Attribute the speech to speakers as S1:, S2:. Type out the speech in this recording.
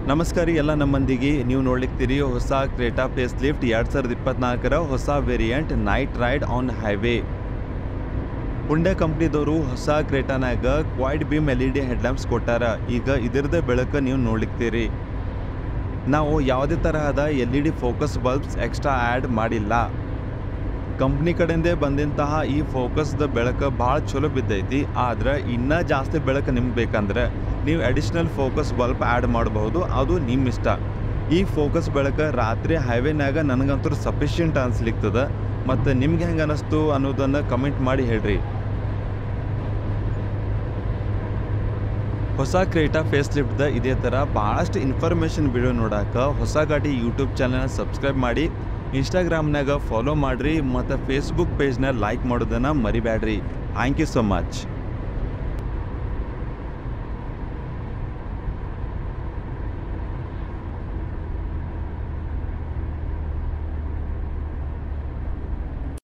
S1: ನಮಸ್ಕಾರ ರೀ ಎಲ್ಲ ನಮ್ಮ ಮಂದಿಗೆ ನೀವು ನೋಡ್ಲಿಕ್ತೀರಿ ಹೊಸ ಕ್ರೇಟಾ ಫೇಸ್ ಲಿಫ್ಟ್ ಎರಡು ಸಾವಿರದ ಇಪ್ಪತ್ನಾಲ್ಕರ ಹೊಸ variant night ride on highway Hyundai ಕಂಪ್ನಿದವರು ಹೊಸ ಕ್ರೇಟಾನಾಗ quad beam L E D headlamps ಕೊಟ್ಟಾರ ಈಗ ಇದರದೇ ಬೆಳಕು ನೀವು ನೋಡ್ಲಿಕ್ತೀರಿ ನಾವು ಯಾವುದೇ ತರಹದ L E D focus bulbs extra add ಮಾಡಿಲ್ಲ ಕಂಪ್ನಿ ಕಡೆಯಿಂದೇ ಬಂದಂತಹ ಈ ಫೋಕಸ್ದ ಬೆಳಕು ಭಾಳ ಚಲೋ ಬಿದ್ದೈತಿ ಆದ್ರೆ ಇನ್ನೂ ಜಾಸ್ತಿ ಬೆಳಕು ನಿಮ್ಗೆ ಬೇಕಂದ್ರೆ ನೀವು ಅಡಿಷ್ನಲ್ ಫೋಕಸ್ ಬಲ್ಬ್ ಆ್ಯಡ್ ಮಾಡಬಹುದು ಅದು ನಿಮ್ಮ ಇಷ್ಟ ಈ ಫೋಕಸ್ ಬೆಳಕು ರಾತ್ರಿ ಹೈವೇನಾಗ ನನಗಂತೂ ಸಫಿಷಿಯಂಟ್ ಅನ್ಸ್ಲಿಕ್ತದ ಮತ್ತು ನಿಮ್ಗೆ ಹೆಂಗೆ ಅನ್ನಿಸ್ತು ಅನ್ನೋದನ್ನು ಕಮೆಂಟ್ ಮಾಡಿ ಹೇಳ್ರಿ ಹೊಸ ಕ್ರೇಟಾ ಫೇಸ್ ಲಿಫ್ಟ್ದ ಇದೇ ಥರ ಭಾಳಷ್ಟು ಇನ್ಫಾರ್ಮೇಷನ್ ವಿಡಿಯೋ ನೋಡಾಕ ಹೊಸ ಗಾಡಿ ಯೂಟ್ಯೂಬ್ ಚಾನಲ್ ಸಬ್ಸ್ಕ್ರೈಬ್ ಮಾಡಿ ಇನ್ಸ್ಟಾಗ್ರಾಮ್ನಾಗ ಫಾಲೋ ಮಾಡಿರಿ ಮತ್ತು ಫೇಸ್ಬುಕ್ ಪೇಜ್ನ ಲೈಕ್ ಮಾಡೋದನ್ನು ಮರಿಬೇಡ್ರಿ ಥ್ಯಾಂಕ್ ಯು ಸೊ ಮಚ್